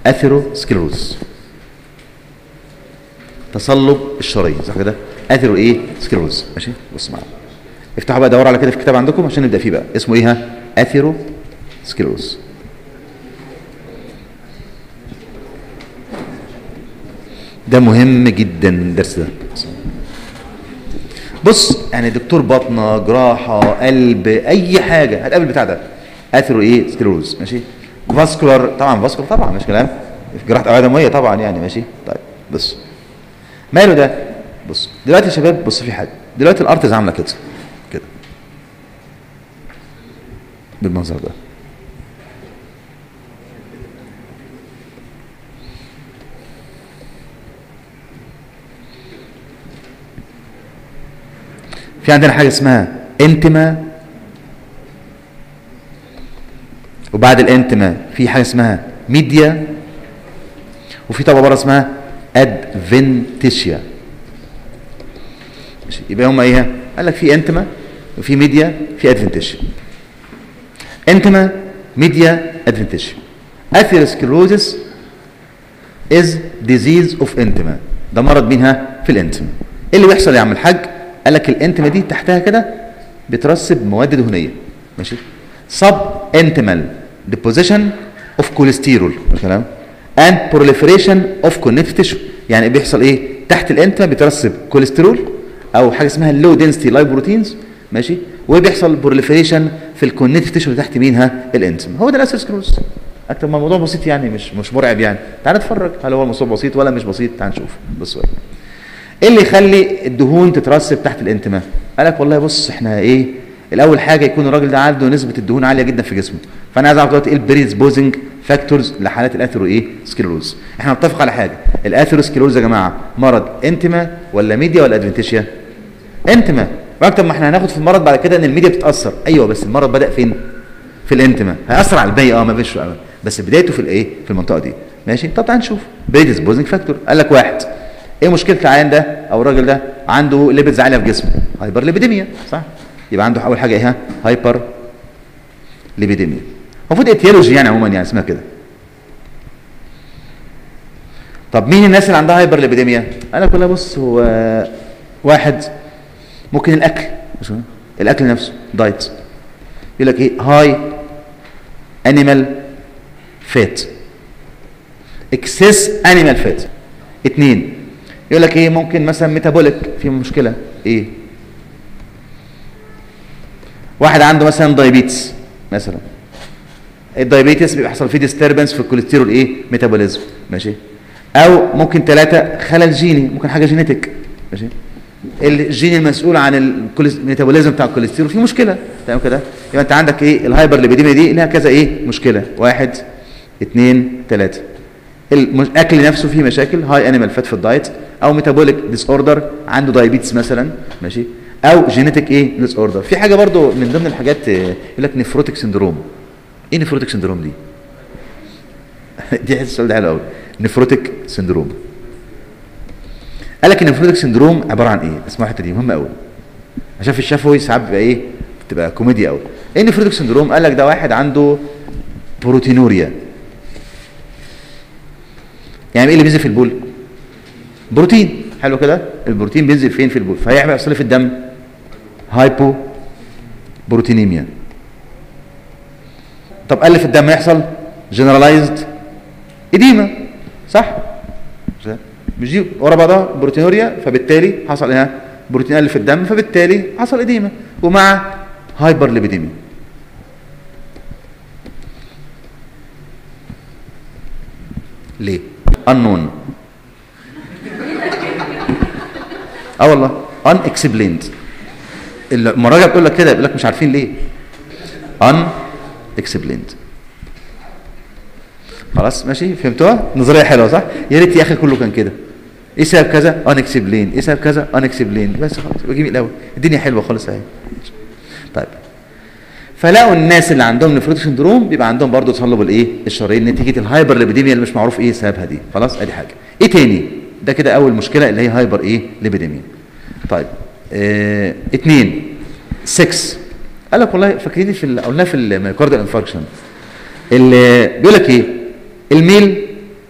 اثيروسكليروز تصلب الشرايين صح كده اثيرو ايه سكليروز ماشي بص معايا افتحوا بقى دوروا على كده في الكتاب عندكم عشان نبدا فيه بقى اسمه ايه ها اثيرو سكليروز ده مهم جدا الدرس ده بص يعني دكتور بطنه جراحه قلب اي حاجه هتقابل بتاع ده اثيرو ايه سكليروز ماشي فاسكولار طبعا فاسكولار طبعا مش كلام جراحه اوعيه دمويه طبعا يعني ماشي طيب بص ماله ده بص دلوقتي يا شباب بص في حاجه دلوقتي الارتز عامله كده كده بالمنظر ده في عندنا حاجه اسمها انتما وبعد الانتما في حاجه اسمها ميديا وفي طبقه بره اسمها ادفنتيشيا ماشي يبقى هم ايه قال لك في انتما وفي ميديا في ادفنتيشيا انتما ميديا ادفنتيشيا اثيروسكلروزس از ديزيز اوف انتما ده مرض مين ها في الانتما ايه اللي بيحصل يا عم الحاج قال لك الانتما دي تحتها كده بترسب مواد دهنيه ماشي سب انتمال ديبوزيشن اوف كوليسترول الكلام and proliferation of connective tissue يعني بيحصل ايه تحت الانتما بيترسب كوليسترول او حاجه اسمها اللو density لايبروتينز ماشي وبيحصل proliferation في الكونكتيف تيشو اللي تحت مينها الانتما هو ده الاسيروسكلروز اكتر ما الموضوع بسيط يعني مش مش مرعب يعني تعال نتفرج هل هو الموضوع بسيط ولا مش بسيط تعال نشوف بص بقى ايه اللي يخلي الدهون تترسب تحت الانتما قال لك والله بص احنا ايه الاول حاجه يكون الراجل ده عنده نسبه الدهون عاليه جدا في جسمه فانا عايز اعرف دلوقتي ايه البريسبوزنج فاكتورز لحالات الاثيرو ايه سكلروز احنا نتفق على حاجه الاثيرو سكلروز يا جماعه مرض انتما ولا ميديا ولا ادفنتيشيا انتما واكتر ما احنا هناخد في المرض بعد كده ان الميديا بتتاثر ايوه بس المرض بدا فين في الانتما هياثر على الباقي اه ما فيش بس بدايته في الايه في المنطقه دي ماشي طب تعال نشوف بريدسبوزنج فاكتور قال لك واحد ايه مشكله العيان ده او الراجل ده عنده ليبيدز عاليه في جسمه هايبر ليبيديميا صح يبقى عنده اول حاجه ايه هايبر ليبيديميا المفروض اتيولوجي يعني عموما يعني اسمها كده طب مين الناس اللي عندها هايبر ليبيديميا قال لك والله بص هو واحد ممكن الاكل الاكل نفسه دايت يقول لك ايه هاي انيمال فات اكسس انيمال فات اتنين يقول لك ايه ممكن مثلا ميتابوليك في مشكله ايه واحد عنده مثلا دايابيتس مثلا الدايابيتس بيحصل فيه ديستربنس في الكوليسترول ايه ميتابوليزم ماشي او ممكن ثلاثه خلل جيني ممكن حاجه جينيتك ماشي الجين المسؤول عن الميتابوليزم بتاع الكوليسترول فيه مشكله تمام كده يبقى انت عندك ايه الهايبر ليبيديميا دي لها كذا ايه مشكله واحد اثنين ثلاثه الاكل نفسه فيه مشاكل هاي انيمال فات في الدايت او ميتابوليك ديس اوردر عنده دايابيتس مثلا ماشي او جينيتك ايه ديس اوردر في حاجه برضو من ضمن الحاجات يقول لك نفروتيك سندروم ايه نفروتيك سندروم دي دي السؤال ده حلو قوي نفروتيك سندروم قال لك النفروتيك سندروم عباره عن ايه اسمعوا الحته دي مهمه قوي عشان في الشفوي ساعات بيبقى ايه بتبقى كوميديا قوي ايه النفروتيك سندروم قال لك ده واحد عنده بروتينوريا يعني ايه اللي بينزل في البول بروتين حلو كده البروتين بينزل فين في البول فهيحصل في الدم هايبو بروتينيميا طب قل في الدم يحصل جنرالايزد اديما صح مش دي ورا بعضها بروتينوريا فبالتالي حصل ايه بروتين قل في الدم فبالتالي حصل اديما ومع هايبر ليبيديميا ليه unknown اه والله unexplained المراجع بتقول لك كده يقول لك مش عارفين ليه unexplained خلاص ماشي فهمتوها نظريه حلوه صح يا ريت يا اخي كله كان كده ايه سبب كذا unexplained ايه سبب كذا unexplained بس خلاص يبقى جميل قوي الدنيا حلوه خالص اهي طيب فلقوا الناس اللي عندهم نفروتيك سندروم بيبقى عندهم برضه تصلب الايه الشرايين نتيجه الهايبر ليبيديميا اللي مش معروف ايه سببها دي خلاص ادي حاجه ايه تاني ده كده اول مشكله اللي هي هايبر ايه ليبيديميا طيب اه اتنين 6 قال لك والله فاكرين في قلناه في الميوكاردال انفاركشن اللي بيقول لك ايه الميل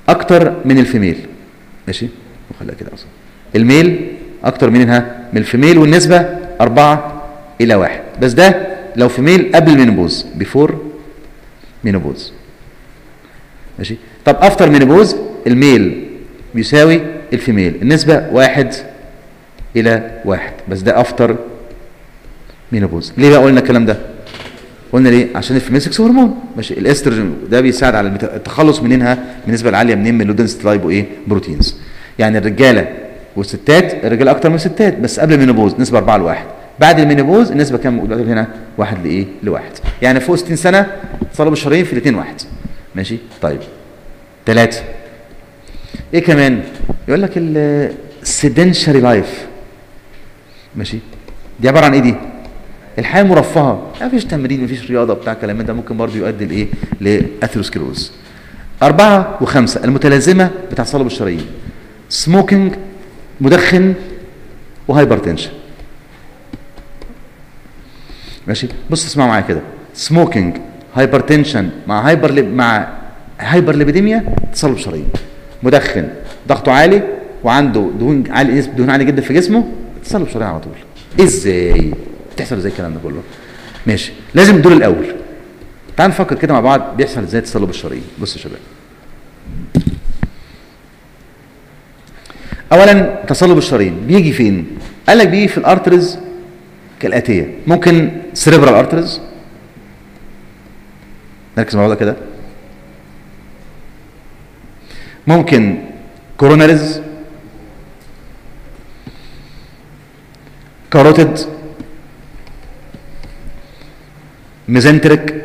اكتر من الفيميل ماشي وخليها كده اصلا الميل اكتر منها من الفيميل والنسبه أربعة الى واحد بس ده لو فيميل قبل المينوبوز بيفور مينوبوز ماشي طب افتر مينوبوز الميل بيساوي الفيميل النسبه واحد الى واحد بس ده افتر مينوبوز ليه بقى قلنا الكلام ده قلنا ليه عشان الفيميل سكس هرمون ماشي الاستروجين ده بيساعد على المت- التخلص منها بالنسبه العاليه منين من لودنس لايبو ايه بروتينز يعني الرجاله والستات الرجاله اكتر من الستات بس قبل المينوبوز نسبه 4 لواحد بعد المينوبوز النسبه كام دلوقتي هنا واحد لايه لواحد يعني فوق 60 سنه تصلب الشرايين في الاثنين واحد ماشي طيب ثلاثه ايه كمان يقول لك السيدنشري لايف ماشي دي عباره عن ايه دي الحياه المرفهه ما فيش تمرين ما فيش رياضه بتاع كلام من ده ممكن برضه يؤدي لايه لاثيروسكلوز أربعة وخمسة المتلازمة بتاع صلب الشرايين سموكينج مدخن وهايبرتنشن ماشي بص اسمع معايا كده سموكينج هايبرتنشن مع هايبر ليب مع هايبر ليبيديميا تصلب شرايين مدخن ضغطه عالي وعنده دهون عالي نسبه دهون عاليه جدا في جسمه تصلب شرايين على طول ازاي بتحصل ازاي الكلام ده كله ماشي لازم دول الاول تعال نفكر كده مع بعض بيحصل ازاي تصلب الشرايين بصوا يا شباب اولا تصلب الشرايين بيجي فين قال لك بيجي في الارترز كالاتيه ممكن سيريبرال ارترز نركز مع بعض كده ممكن كوروناريز كاروتيد ميزنتريك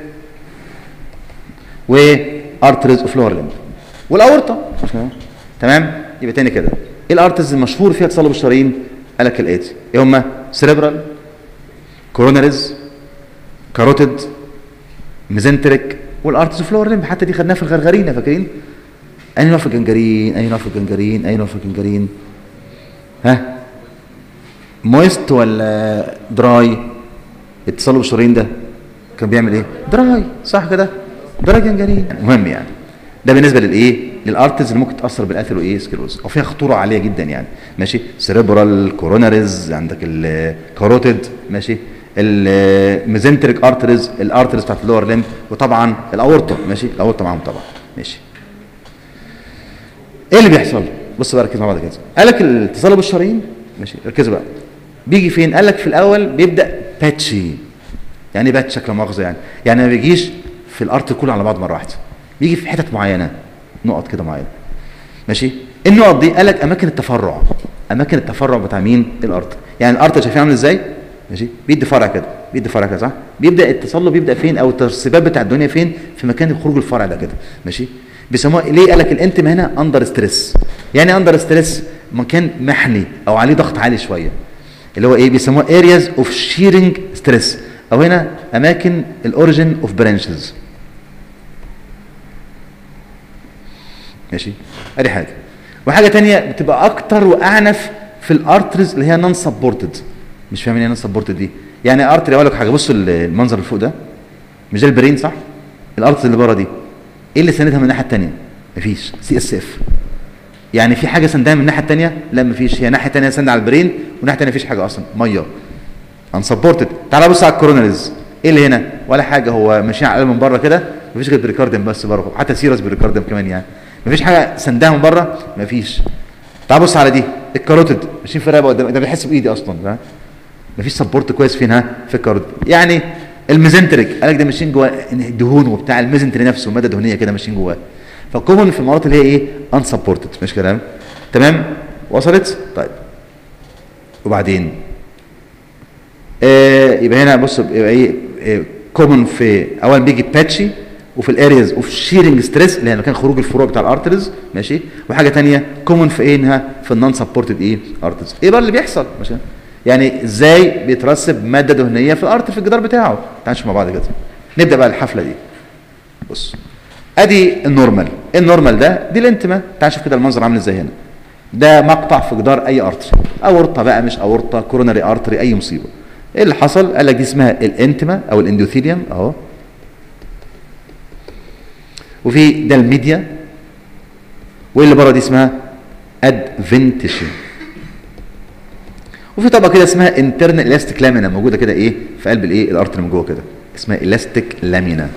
وارترز اوف لور لمب والاورطه مش كده؟ تمام يبقى تاني كده ايه الارترز المشهور فيها تصلب الشرايين قال لك الاتي ايه هما سيريبرال كوروناريز كاروتيد ميزنتريك والارترز اوف لور لمب حتى دي خدناها في الغرغرينه فاكرين اي نوع في الجنجرين اي نوع في الجنجرين اي نوع في الجنجرين ها مويست ولا دراي التصلب الشرايين ده كان بيعمل ايه دراي صح كده دراي جنجرين مهم يعني ده بالنسبه للايه للارتز اللي ممكن تاثر بالاثيرو ايه سكلوز او فيها خطوره عاليه جدا يعني ماشي سيريبرال كوروناريز عندك الكاروتيد ماشي الميزنتريك ارتريز الارتريز بتاعت اللور ليمب وطبعا الاورطه ماشي الاورطه معاهم طبعا ماشي ايه اللي بيحصل بص بقى ركز مع بعض كده قال لك التصلب الشرايين ماشي ركزوا بقى بيجي فين قال لك في الاول بيبدا باتشي يعني ايه باتش لا مؤاخذه يعني يعني ما بيجيش في الارض كله على بعض مره واحده بيجي في حتت معينه نقط كده معينه ماشي النقط دي قال لك اماكن التفرع اماكن التفرع بتاع مين الارض يعني الارض شايفين عامل ازاي ماشي بيدي فرع كده بيدي فرع كده صح بيبدا التصلب بيبدا فين او الترسبات بتاع الدنيا فين في مكان خروج الفرع ده كده ماشي بيسموها ليه قال لك الانتم هنا اندر ستريس يعني اندر ستريس مكان محني او عليه ضغط عالي شويه اللي هو ايه بيسموها areas اوف شيرنج ستريس او هنا اماكن الاوريجن اوف برانشز ماشي ادي حاجه وحاجه تانية بتبقى اكتر واعنف في الارترز اللي هي نون سبورتد مش فاهمين ايه نون سبورتد دي يعني ارتري اقول لك حاجه بصوا المنظر اللي فوق ده مش ده البرين صح الارترز اللي بره دي ايه اللي ساندها من الناحيه الثانيه مفيش سي اس اف يعني في حاجه سندها من الناحيه الثانيه لا مفيش هي ناحيه ثانيه سند على البرين وناحيه ثانيه مفيش حاجه اصلا ميه انسبورتد تعال بص على الكوروناريز ايه اللي هنا ولا حاجه هو ماشيين على من بره كده مفيش غير بريكارديوم بس بره حتى سيرس بريكارديوم كمان يعني مفيش حاجه سندها من بره مفيش تعال بص على دي الكاروتيد ماشيين في رقبه قدام ده بيحس بايدي اصلا فاهم مفيش سبورت كويس فين ها في الكاروتيد يعني الميزنتريك قال لك ده ماشيين جوه دهون وبتاع الميزنتري نفسه ماده دهنيه كده ماشيين جواه فالكومن في المناطق اللي هي ايه انسبورتد مش كلام تمام وصلت طيب وبعدين آه يبقى هنا بص يبقى ايه كومن في اولا بيجي باتشي وفي الارياز اوف شيرنج ستريس اللي هي مكان خروج الفروع بتاع الارترز ماشي وحاجه ثانيه كومن في ايه انها في النون سبورتد ايه ارترز ايه بقى اللي بيحصل ماشي يعني ازاي بيترسب ماده دهنيه في الارتر في الجدار بتاعه تعالوا نشوف مع بعض كده نبدا بقى الحفله دي بص ادي النورمال النورمال ده دي الانتما تعال نشوف كده المنظر عامل ازاي هنا ده مقطع في جدار اي ارتري اورطه بقى مش اورطه كوروناري ارتري اي مصيبه ايه اللي حصل قال لك دي اسمها الانتما او الاندوثيليوم اهو وفي ده الميديا واللي بره دي اسمها ادفنتيشن وفي طبقه كده اسمها انترنال الاستيك لامينا موجوده كده ايه في قلب الايه الارتر من جوه كده اسمها الاستيك لامينا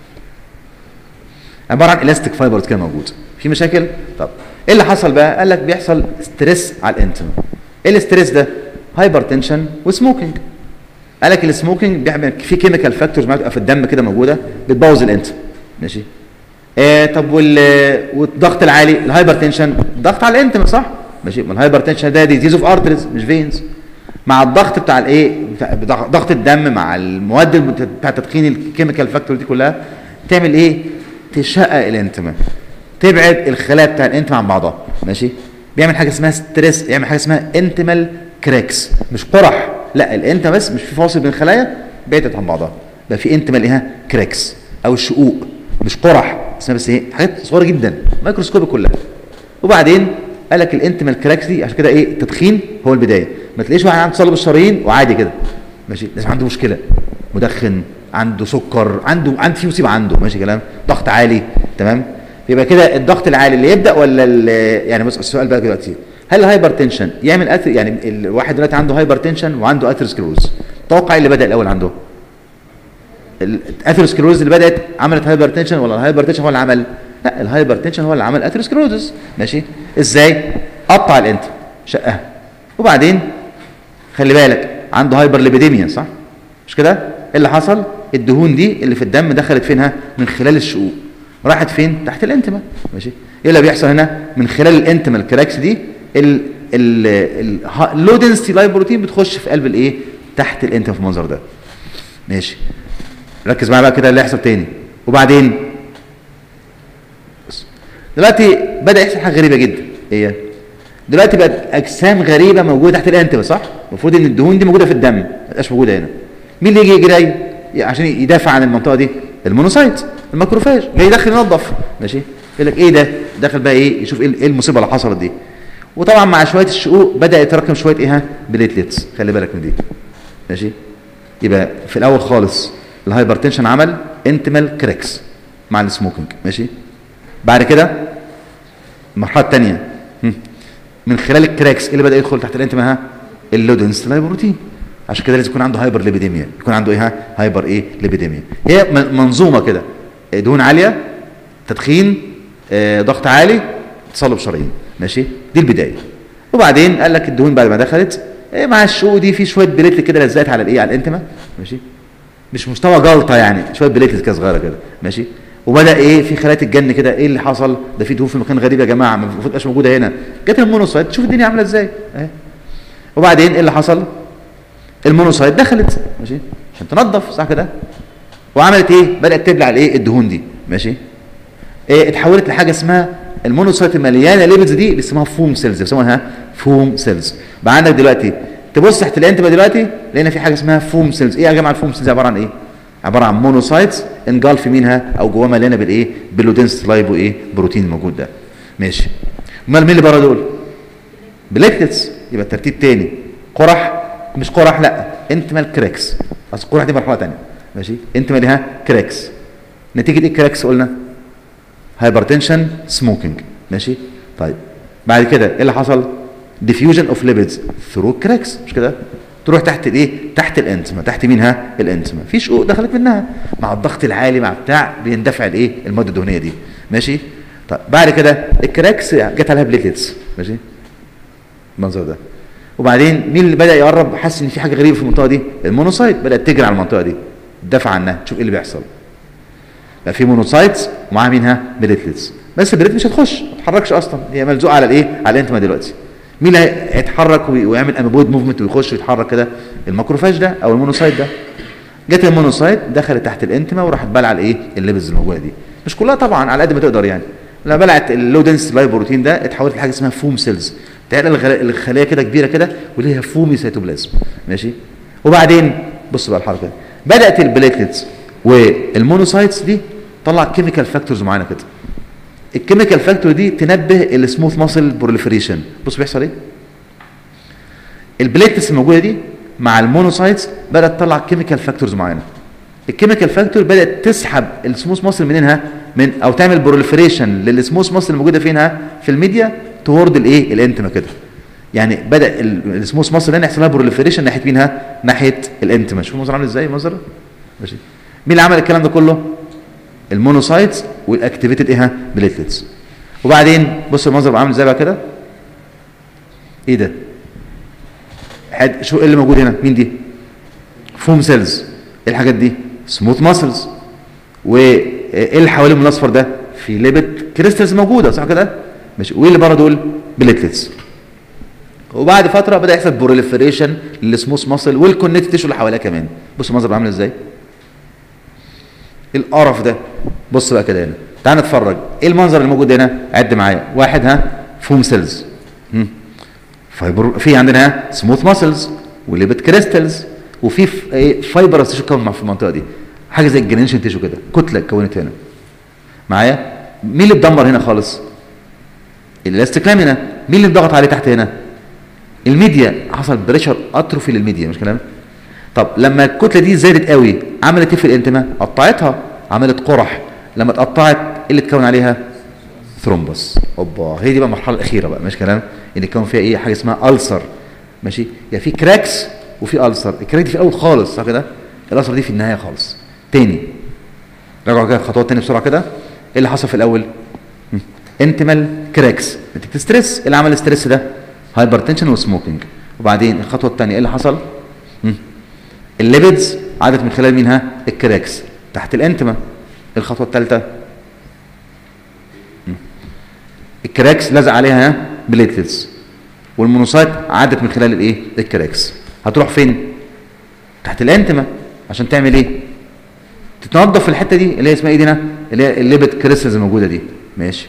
عباره عن الاستيك فايبرز كده موجود في مشاكل طب ايه اللي حصل بقى قال لك بيحصل ستريس على الانتما ايه الاستريس ده هايبر تنشن وسموكينج قال لك السموكينج بيعمل في كيميكال فاكتورز في الدم كده موجوده بتبوظ الانتما ماشي آه طب وال والضغط العالي الهايبر تنشن ضغط على الانتما صح ماشي ما الهايبر تنشن ده ديزيز اوف ارتريز مش فينز مع الضغط بتاع الايه بتاع ضغط الدم مع المواد بتاع تدخين الكيميكال فاكتور دي كلها تعمل ايه تشقق الانتما تبعد الخلايا بتاع الانتما عن بعضها ماشي بيعمل حاجه اسمها ستريس يعمل حاجه اسمها انتمال كراكس مش قرح لا الانتما بس مش في فاصل بين الخلايا بعدت عن بعضها بقى في انتمال ايه كراكس او شقوق مش قرح اسمها بس ايه حاجات صغيره جدا مايكروسكوبي كلها وبعدين قال لك الانتمال كراكس دي عشان كده ايه التدخين هو البدايه ما تلاقيش واحد عنده تصلب الشرايين وعادي كده ماشي لازم عنده مشكله مدخن عنده سكر عنده عنده في مصيبه عنده ماشي كلام ضغط عالي تمام يبقى كده الضغط العالي اللي يبدا ولا يعني بص السؤال بقى دلوقتي هل الهايبر تنشن يعمل أثر يعني الواحد دلوقتي عنده هايبر تنشن وعنده اثيروسكلوز توقع اللي بدا الاول عنده الاثيروسكلوز اللي بدات عملت هايبر تنشن ولا الهايبر تنشن هو اللي عمل لا الهايبر تنشن هو اللي عمل اثيروسكلوز ماشي ازاي قطع الانت شقها وبعدين خلي بالك عنده هايبر ليبيديميا صح مش كده ايه اللي حصل الدهون دي اللي في الدم دخلت فينها من خلال الشقوق راحت فين تحت الانتما ماشي ايه اللي بيحصل هنا من خلال الانتما الكراكس دي ال ال اللو دنسيتي لايبروتين بتخش في قلب الايه تحت الانتما في المنظر ده ماشي ركز معايا بقى كده اللي هيحصل تاني وبعدين بص. دلوقتي بدا يحصل حاجه غريبه جدا هي دلوقتي بقت اجسام غريبه موجوده تحت الانتما صح المفروض ان الدهون دي موجوده في الدم ما تبقاش موجوده هنا مين اللي يجي يجري عشان يدافع عن المنطقه دي المونوسايت الماكروفاج جاي يدخل ينظف ماشي يقول لك ايه ده دخل بقى ايه يشوف ايه المصيبه اللي حصلت دي وطبعا مع شويه الشقوق بدا يتراكم شويه ايه بليتلتس خلي بالك من دي ماشي يبقى في الاول خالص الهايبرتنشن عمل انتمال كريكس مع السموكينج ماشي بعد كده المرحله الثانيه من خلال الكراكس ايه اللي بدا يدخل تحت الانتما ها اللودنس لايبروتين عشان كده لازم يكون عنده هايبر ليبيديميا يكون عنده ايه هايبر ايه ليبيديميا هي منظومه كده دهون عاليه تدخين آه، ضغط عالي تصلب شرايين ماشي دي البدايه وبعدين قال لك الدهون بعد ما دخلت إيه مع الشقوق دي في شويه بليتلت كده لزقت على الايه على الانتما ماشي مش مستوى جلطه يعني شويه بليتلت كده صغيره كده ماشي وبدا ايه في خلايا الجن كده ايه اللي حصل ده في دهون في مكان غريب يا جماعه المفروض تبقاش موجوده هنا جت المونوسايت شوف الدنيا عامله ازاي اهي وبعدين ايه اللي حصل المونوسايت دخلت ماشي عشان تنظف صح كده وعملت ايه بدات تبلع الايه الدهون دي ماشي ايه اتحولت لحاجه اسمها المونوسايت المليانه ليبيدز دي اللي اسمها فوم سيلز بيسموها فوم سيلز بقى عندك دلوقتي تبص تحت الانتبه دلوقتي لقينا في حاجه اسمها فوم سيلز ايه يا جماعه الفوم سيلز عباره عن ايه عباره عن مونوسايتس انجلف منها او جواها مليانه بالايه باللودنس لايبو ايه بروتين الموجود ده ماشي امال مين اللي بره دول بليتلتس يبقى الترتيب تاني قرح مش قرح لا انتمال كريكس اصل القرح دي مرحله ثانيه ماشي انتمال ها كريكس نتيجه ايه كريكس قلنا هايبرتنشن سموكينج ماشي طيب بعد كده ايه اللي حصل ديفيوجن اوف ليبيدز ثرو كريكس مش كده تروح تحت الايه تحت الانتما تحت مين ها الانتما في شقوق دخلت منها مع الضغط العالي مع بتاع بيندفع الايه الماده الدهنيه دي ماشي طيب بعد كده الكراكس جت عليها بليتلتس ماشي المنظر ده وبعدين مين اللي بدا يقرب حس ان في حاجه غريبه في المنطقه دي المونوسايت بدات تجري على المنطقه دي تدافع عنها تشوف ايه اللي بيحصل بقى في مونوسايتس ومعاها مينها بليتلتس بس البليت مش هتخش ما تتحركش اصلا هي ملزوقه على الايه على الانتما دلوقتي مين اللي هيتحرك ويعمل اميبويد موفمنت ويخش ويتحرك كده الماكروفاج ده او المونوسايت ده جت المونوسايت دخلت تحت الانتما وراحت بلع الايه الليبز الموجوده دي مش كلها طبعا على قد ما تقدر يعني لما بلعت اللو دنس لايبروتين ده اتحولت لحاجه اسمها فوم سيلز تعالى الخليه كده كبيره كده وليها فومي سيتوبلازم ماشي وبعدين بص بقى الحركه دي بدات البليتلتس والمونوسايتس دي طلع كيميكال فاكتورز معينه كده الكيميكال فاكتور دي تنبه السموث ماسل بروليفريشن بص بيحصل ايه البليتلتس الموجوده دي مع المونوسايتس بدات تطلع كيميكال فاكتورز معينه الكيميكال فاكتور بدات تسحب السموث ماسل منينها من او تعمل بروليفريشن للسموث ماسل الموجوده فينها في الميديا تورد الايه الانتما كده يعني بدا ال- السموث ماسل هنا يحصل لها بروليفريشن ناحيه مينها ناحيه الانتما شوفوا المنظر عامل ازاي المنظر ماشي مين اللي عمل الكلام ده كله المونوسايتس والاكتيفيتد ايه بليتلتس وبعدين بص المنظر بقى عامل ازاي بقى كده ايه ده حد شو ايه اللي موجود هنا مين دي فوم سيلز ايه الحاجات دي سموث ماسلز وايه اللي حوالين من الاصفر ده في ليبت كريستالز موجوده صح كده ماشي وايه اللي بره دول بليتلتس وبعد فتره بدا يحصل بروليفريشن للسموث ماسل والكونكت تيشو اللي حواليها كمان بص المنظر بقى عامل ازاي ايه القرف ده بص بقى كده هنا تعال نتفرج ايه المنظر اللي موجود هنا عد معايا واحد ها فوم سيلز هم. فايبر في عندنا ها سموث ماسلز وليبت كريستالز وفي ف- ايه فايبرس تيشو كون في المنطقه دي حاجه زي الجرينشن تيشو كده كتله اتكونت هنا معايا مين اللي اتدمر هنا خالص الالاستيك لامينا مين اللي ضغط عليه تحت هنا الميديا حصل بريشر اتروفي للميديا مش كلام طب لما الكتله دي زادت قوي عملت ايه في الانتماء قطعتها عملت قرح لما اتقطعت ايه اللي اتكون عليها ثرومبس اوبا هي دي بقى المرحله الاخيره بقى مش كلام ان يكون فيها ايه حاجه اسمها ألسر ماشي يعني في كراكس وفي ألسر الكراك دي في الاول خالص صح كده الألسر دي في النهايه خالص تاني راجعوا كده خطوات تاني بسرعه كده ايه اللي حصل في الاول انتمال كراكس نتيجه ستريس إيه اللي عمل الستريس ده هايبرتنشن وسموكينج وبعدين الخطوه الثانيه ايه اللي حصل مم. الليبيدز عادت من خلال مينها الكراكس تحت الانتما الخطوه الثالثه الكراكس لزق عليها بليتلز والمونوسايت عدت من خلال الايه الكراكس هتروح فين تحت الانتما عشان تعمل ايه تتنظف الحته دي اللي هي اسمها ايه دي هنا؟ اللي هي الليبت كريستالز الموجوده دي ماشي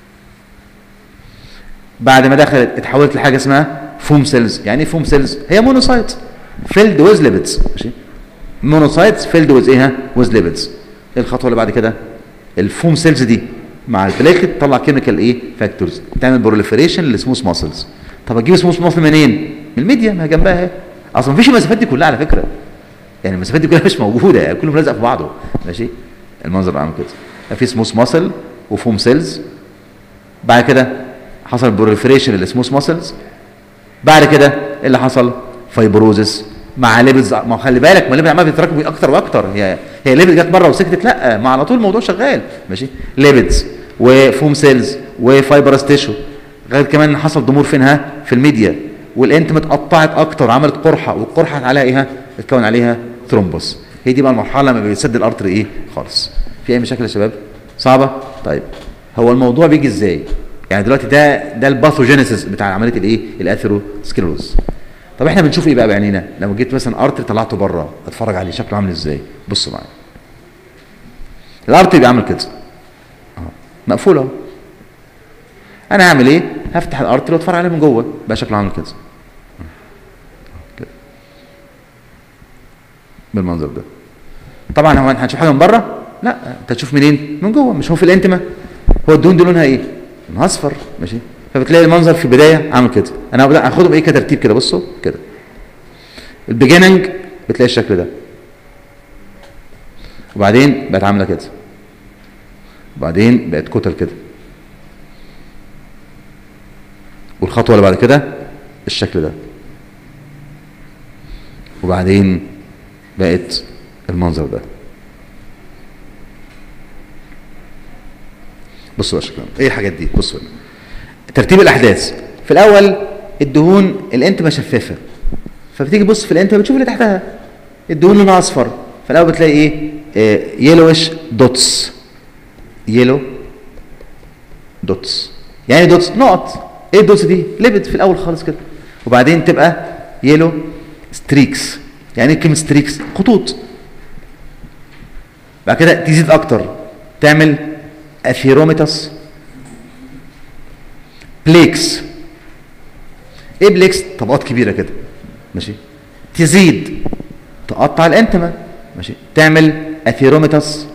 بعد ما دخلت اتحولت لحاجه اسمها فوم سيلز يعني ايه فوم سيلز هي مونوسايت فيلد ويز ليبيدز ماشي مونوسايتس فيلد ويز ايه ويز ليبيدز ايه الخطوه اللي بعد كده الفوم سيلز دي مع البلاكت تطلع كيميكال ايه فاكتورز تعمل بروليفريشن لسموث ماسلز طب اجيب سموث ماسل منين من الميديا ما هي جنبها اهي اصلا مفيش المسافات دي كلها على فكره يعني المسافات دي كلها مش موجوده يعني كله ملزق في بعضه ماشي المنظر عامل كده في سموث ماسل وفوم سيلز بعد كده حصل بروليفريشن للسموث ماسلز بعد كده ايه اللي حصل فايبروزس مع ليبيدز ما هو خلي بالك ما الليبيد عمال بيتراكم اكتر واكتر هي هي ليبيد جت مره وسكتت لا ما على طول الموضوع شغال ماشي ليبيدز وفوم سيلز وفايبرس تيشو غير كمان حصل ضمور فينها في الميديا والانتم اتقطعت اكتر عملت قرحه والقرحه عليها ايه اتكون عليها ثرومبوس هي دي بقى المرحله لما بيسد الارتري ايه خالص في اي مشاكل يا شباب صعبه طيب هو الموضوع بيجي ازاي يعني دلوقتي ده ده الباثوجينيسيس بتاع عمليه الايه الاثيروسكليروز طب احنا بنشوف ايه بقى بعينينا لو جيت مثلا ارتري طلعته بره اتفرج عليه شكله عامل ازاي بصوا معايا الارتري بيعمل كده اهو مقفول اهو انا هعمل ايه هفتح الارتري واتفرج عليه من جوه بقى شكله عامل كده كده بالمنظر ده طبعا هو هنشوف حاجه من بره لا انت هتشوف منين من جوه مش هو في الانتما هو الدهون دي لونها ايه لونها اصفر ماشي فبتلاقي المنظر في البدايه عامل كده انا هبدا اخدهم ايه كترتيب كده بصوا كده البيجيننج بتلاقي الشكل ده وبعدين بقت عامله كده وبعدين بقت كتل كده والخطوه اللي بعد كده الشكل ده وبعدين بقت المنظر ده بصوا بقى شكلها ايه الحاجات دي بصوا هنا. ترتيب الاحداث في الاول الدهون الانتما شفافه فبتيجي تبص في الانتما بتشوف اللي تحتها الدهون لونها اصفر في الاول بتلاقي ايه آه يلوش دوتس يلو دوتس يعني دوتس نقط ايه الدوتس دي ليبت في الاول خالص كده وبعدين تبقى يلو ستريكس يعني ايه كلمه ستريكس خطوط بعد كده تزيد اكتر تعمل اثيروميتاس بليكس ايه بليكس طبقات كبيره كده ماشي تزيد تقطع الانتما ماشي تعمل اثيروميتاس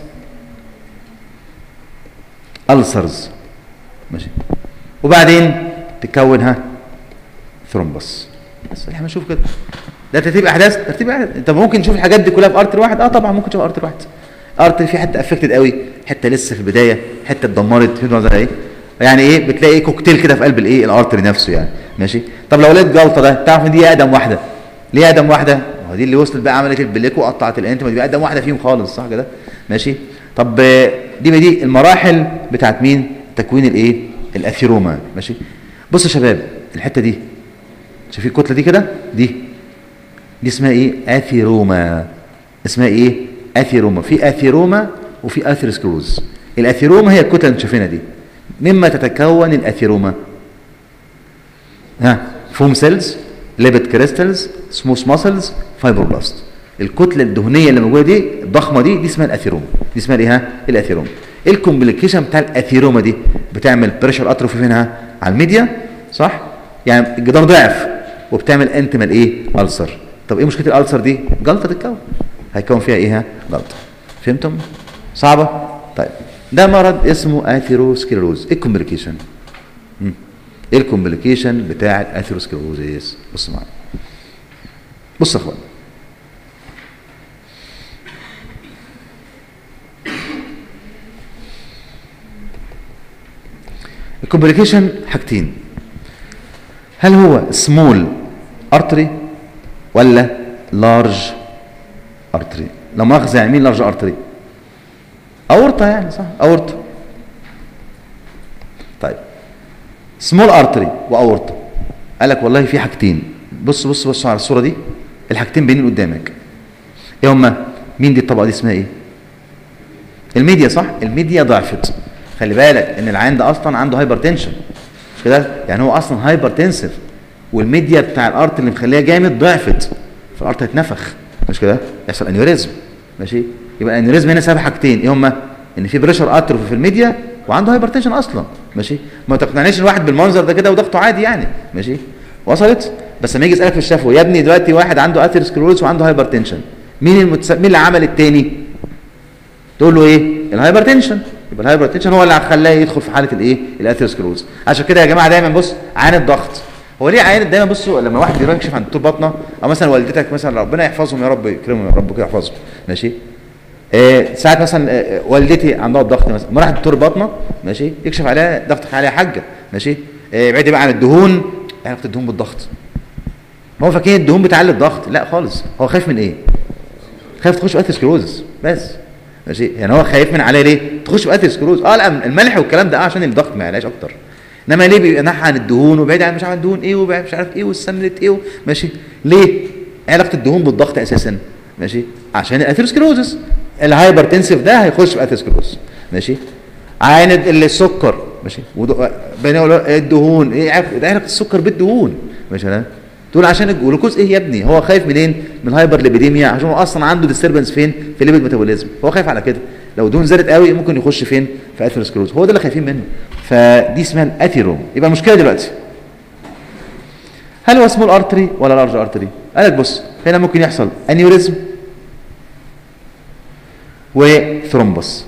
ألسرز ماشي وبعدين تكونها ثرومبس بس احنا بنشوف كده ده ترتيب احداث ترتيب احداث انت ممكن تشوف الحاجات دي كلها في ارتر واحد اه طبعا ممكن تشوف ارتر واحد ارتري في حته افكتد قوي حته لسه في البدايه حته اتدمرت فهمت قصدي ايه يعني ايه بتلاقي ايه كوكتيل كده في قلب الايه الارتري نفسه يعني ماشي طب لو لقيت جلطه ده تعرف ان دي اقدم واحده ليه اقدم واحده ما هو دي اللي وصلت بقى عملت البليك وقطعت الانتما دي اقدم واحده فيهم خالص صح كده ماشي طب آه، دي دي المراحل بتاعت مين تكوين الايه الاثيروما ماشي بص يا شباب الحته دي شايفين الكتله دي كده دي دي اسمها ايه اثيروما اسمها ايه اثيروما في اثيروما وفي اثيروسكلوز الاثيروما هي الكتله اللي شايفينها دي مما تتكون الاثيروما ها فوم سيلز ليبت كريستالز سموث ماسلز فايبروبلاست الكتله الدهنيه اللي موجوده دي الضخمه دي دي اسمها الاثيروما دي اسمها ايه ها الاثيروما ايه الكومبليكيشن بتاع الاثيروما دي بتعمل بريشر اتروفي فينها على الميديا صح يعني الجدار ضعف وبتعمل انتمال ايه ألسر طب ايه مشكله الألسر دي جلطه تتكون هيكون فيها ايه ها جلطه فهمتم صعبه طيب ده مرض اسمه اثيروسكليروز ايه الكومبليكيشن مم. ايه الكومبليكيشن بتاع الاثيروسكليروزيس بص معايا بص يا اخوان الكومبليكيشن حاجتين هل هو سمول ارتري ولا لارج ارتري لا مؤاخذه يعني مين لارج ارتري اورطه يعني صح اورطه طيب سمول ارتري واورطه قال لك والله في حاجتين بص بص بص على الصوره دي الحاجتين باينين قدامك ايه هما مين دي الطبقه دي اسمها ايه الميديا صح الميديا ضعفت خلي بالك ان العين ده اصلا عنده هايبرتنشن مش كده يعني هو اصلا هايبرتنسيف والميديا بتاع الارت اللي مخليها جامد ضعفت فالارت هيتنفخ مش كده يحصل انيوريزم ماشي يبقى الانيوريزم هنا سبب حاجتين ايه هما ان في بريشر اتروفي في الميديا وعنده هايبرتنشن اصلا ماشي ما تقنعنيش الواحد بالمنظر ده كده وضغطه عادي يعني ماشي وصلت بس لما يجي يسالك في الشفوي يا ابني دلوقتي واحد عنده اثيروسكلوروز وعنده هايبرتنشن مين المتس... مين اللي عمل التاني تقول له ايه الهايبرتنشن يبقى الهايبرتنشن هو اللي خلاه يدخل في حاله الايه الاثيروسكلوروز عشان كده يا جماعه دايما بص عين الضغط هو ليه عين دايما بصوا لما واحد بيروح يكشف عن دكتور بطنه او مثلا والدتك مثلا ربنا يحفظهم يا رب يكرمهم يا رب كده يحفظهم ماشي آه ساعات مثلا آه والدتي عندها الضغط مثلا ما راح دكتور بطنه ماشي يكشف عليها ضغط عليها حاجه ماشي آه بعيد بقى عن الدهون علاقه الدهون بالضغط ما هو فاكرين الدهون بتعلي الضغط لا خالص هو خايف من ايه خايف تخش في اثيروسكلوروز بس ماشي يعني هو خايف من عليه ليه تخش في اثيروسكلوروز اه لا الملح والكلام ده اه عشان الضغط ما يعلاش اكتر انما ليه بيبقى ناحي عن الدهون وبعيد عن مش عارف الدهون ايه وبعيد مش عارف ايه والسمنه ايه ماشي ليه ايه علاقه الدهون بالضغط اساسا ماشي عشان الاثيروسكلوزس الهايبرتنسيف ده هيخش في اثيروسكلوز ماشي عين السكر ماشي الدهون ايه علاقه السكر بالدهون ماشي انا تقول عشان الجلوكوز ايه يا ابني هو خايف منين من الهايبر ليبيديميا عشان هو اصلا عنده ديستربنس فين في الليبيد ميتابوليزم هو خايف على كده لو دهون زادت قوي ممكن يخش فين في اثيروسكلوز هو ده اللي خايفين منه فدي اسمها الاثيروم يبقى المشكله دلوقتي هل هو سمول ارتري ولا لارج ارتري قال لك بص هنا ممكن يحصل انيوريزم وثرومبس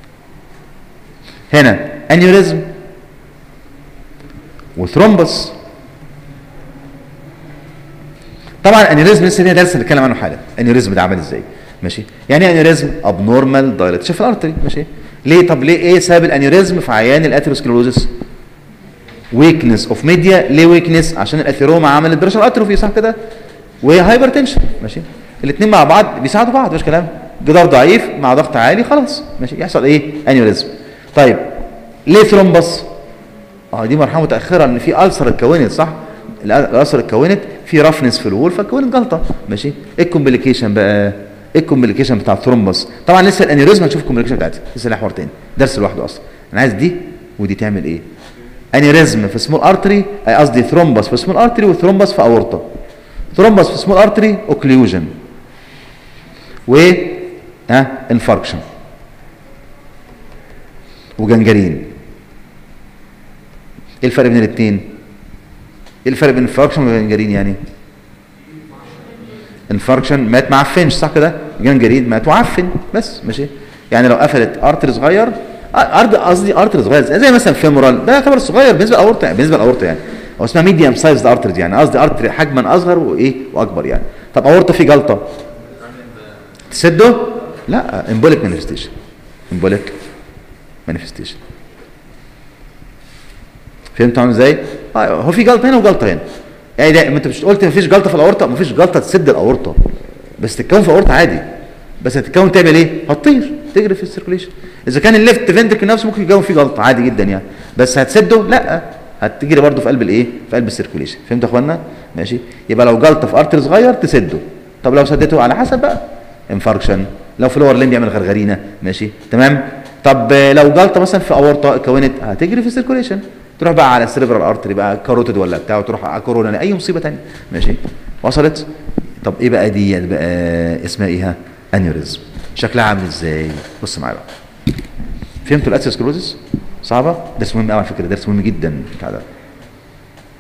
هنا انيوريزم وثرومبس طبعا الانيوريزم لسه لينا درس نتكلم عنه حالا الانيوريزم ده عمل ازاي ماشي يعني ايه انيوريزم ابنورمال دايليتيشن في الارتري ماشي ليه طب ليه ايه سبب الانيوريزم في عيان الاثيروسكلوروزس ويكنس اوف ميديا ليه ويكنس عشان الاثيروما عملت بريشر اتروفي صح كده وهايبرتنشن ماشي الاثنين مع بعض بيساعدوا بعض مش كلام جدار ضعيف مع ضغط عالي خلاص ماشي يحصل ايه انيوريزم طيب ليه ثرومبس اه دي مرحله متاخره ان في ألسر اتكونت صح الألسر اتكونت في رفنس في الوول فكونت جلطه ماشي ايه الكومبليكيشن بقى ايه الكومبليكيشن بتاع الثرومبس طبعا لسه الانيوريزم هنشوف الكومبليكيشن بتاعتها لسه لها حوار تاني درس لوحده اصلا انا عايز دي ودي تعمل ايه انيوريزم في سمول ارتري قصدي ثرومبس في سمول ارتري وثرومبس في اورطه ثرومبس في سمول ارتري اوكليوجن و ها انفاركشن وجنجرين ايه الفرق بين الاثنين ايه الفرق بين الانفاركشن والجنجرين يعني انفاركشن مات معفنش صح كده جنجرين مات وعفن بس ماشي يعني لو قفلت ارتر صغير ارض قصدي ارتر صغير زي مثلا فيمورال ده يعتبر صغير بالنسبه للاورطه بالنسبه للاورطه يعني هو اسمها ميديوم سايز ارترز يعني قصدي ارتر حجما اصغر وايه واكبر يعني طب اورطه في جلطه تسده لا امبوليك مانيفستيشن امبوليك مانيفستيشن فهمتوا عامل ازاي؟ آه، هو في جلطه هنا وجلطه هنا يعني ده ما انت مش قلت مفيش جلطه في الاورطه مفيش جلطه تسد الاورطه بس تتكون في الاورطه عادي بس هتتكون تعمل ايه؟ هتطير تجري في السيركوليشن اذا كان الليفت فنتركل نفسه ممكن يتكون فيه جلطه عادي جدا يعني بس هتسده لا هتجري برضه في قلب الايه؟ في قلب السيركوليشن فهمت يا اخوانا؟ ماشي يبقى لو جلطه في ارتر صغير تسده طب لو سدته على حسب بقى انفاركشن لو في لور لين يعمل غرغرينه ماشي تمام طب لو جلطه مثلا في اورطه اتكونت هتجري في السيركوليشن تروح بقى على السيريبرال ارتري بقى كاروتيد ولا بتاع وتروح على كورونا اي مصيبه ثانيه ماشي وصلت طب ايه بقى دي بقى اسمها ايه انيوريزم شكلها عامل ازاي بص معايا بقى فهمتوا الاسيسكلوزس صعبه درس مهم قوي على فكره درس مهم جدا بتاع ده